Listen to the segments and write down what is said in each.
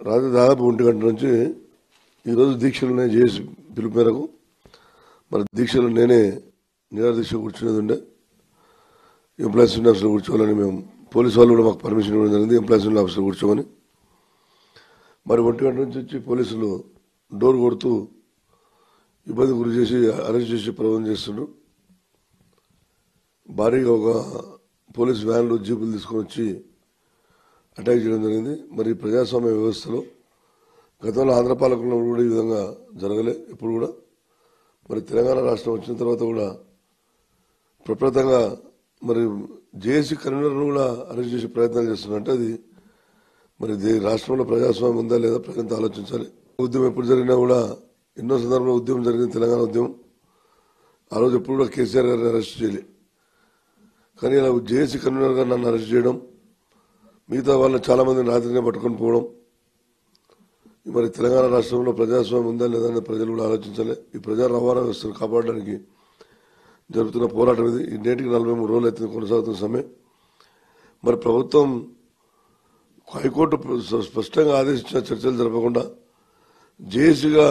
రాత్రి దాదాపు ఒంటి గంట నుంచి ఈరోజు దీక్షలు నేను చేసి పిలుపు మేరకు మరి దీక్షలు నేనే నిరాహార దీక్ష కూర్చునేది ఉండే ఎంప్లాయీస్ యూనియన్ ఆఫీస్లో కూర్చోవాలని మేము పోలీసు వాళ్ళు కూడా మాకు పర్మిషన్ ఇవ్వడం జరిగింది ఎంప్లాయీస్ యూనియన్ ఆఫీస్లో కూర్చోమని మరి ఒంటి గంట నుంచి వచ్చి పోలీసులు డోర్ కొడుతూ ఇబ్బంది గురి చేసి అరెస్ట్ చేసి ప్రయోజనం చేస్తుండ్రు భారీగా ఒక పోలీస్ వ్యాన్లు జీపులు తీసుకొని వచ్చి అటాక్ చేయడం జరిగింది మరి ప్రజాస్వామ్య వ్యవస్థలో గతంలో ఆంధ్ర పాలకుల్లో కూడా ఈ విధంగా జరగలే ఇప్పుడు కూడా మరి తెలంగాణ రాష్ట్రం వచ్చిన తర్వాత కూడా ప్రప్రదంగా మరి జేఏసీ కన్వీనర్ను కూడా అరెస్ట్ చేసే ప్రయత్నాలు చేస్తున్నారంటే అది మరి దే- రాష్ట్రంలో ప్రజాస్వామ్యం ఉందా లేదా ప్రజలంతా ఆలోచించాలి ఉద్యమం ఎప్పుడు జరిగినా కూడా ఎన్నో సందర్భంలో ఉద్యమం జరిగింది తెలంగాణ ఉద్యమం ఆ రోజు ఎప్పుడు కూడా కేసీఆర్ గారిని అరెస్ట్ చేయలే కానీ ఇలా జేఏసీ కన్వీనర్ గారు నన్ను అరెస్ట్ చేయడం మిగతా వాళ్ళని చాలా మందిని రాత్రినే పట్టుకొని పోవడం మరి తెలంగాణ రాష్ట్రంలో ప్రజాస్వామ్యం ఉందా లేదా అనేది ప్రజలు కూడా ఆలోచించాలి ఈ ప్రజా రవాణా వ్యవస్థను కాపాడడానికి జరుగుతున్న పోరాటం ఇది ఈ నేటికి నలభై మూడు రోజులు అయితే కొనసాగుతున్న సమయం మరి ప్రభుత్వం హైకోర్టు స్ప- స్పష్టంగా ఆదేశించిన చర్చలు జరపకుండా జేఏసీగా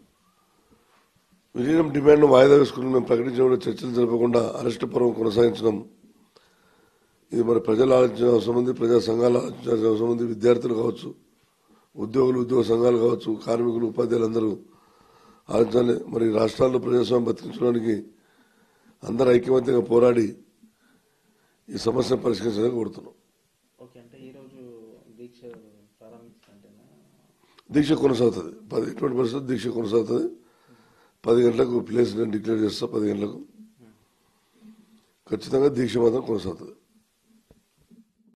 విలీనం డిమాండ్ వాయిదా వేసుకుని మేము ప్రకటించిన కూడా చర్చలు జరపకుండా అరెస్ట్ పర్వం కొనసాగించడం ఇది మరి ప్రజలు ఆలోచించిన అవసరం ఉంది ప్రజా సంఘాలు ఆలోచించాల్సిన అవసరం ఉంది విద్యార్థులు కావచ్చు ఉద్యోగులు ఉద్యోగ సంఘాలు కావచ్చు కార్మికులు ఉపాధ్యాయులు అందరూ ఆలోచించాలి మరి రాష్ట్రాల్లో ప్రజాస్వామ్యం బతికించడానికి అందరూ ఐక్యమత్యంగా పోరాడి ఈ సమస్యను పరిష్కరించాలని కోరుతున్నాం ఓకే అంటే ఈరోజు దీక్ష ప్రారంభించినట్టేనా దీక్ష కొనసాగుతుంది పది ఎటువంటి పరిస్థితి దీక్ష కొనసాగుతుంది పది గంటలకు ప్లేస్ నేను డిక్లేర్ చేస్తా పది గంటలకు ఖచ్చితంగా దీక్ష మాత్రం కొనసాగుతుంది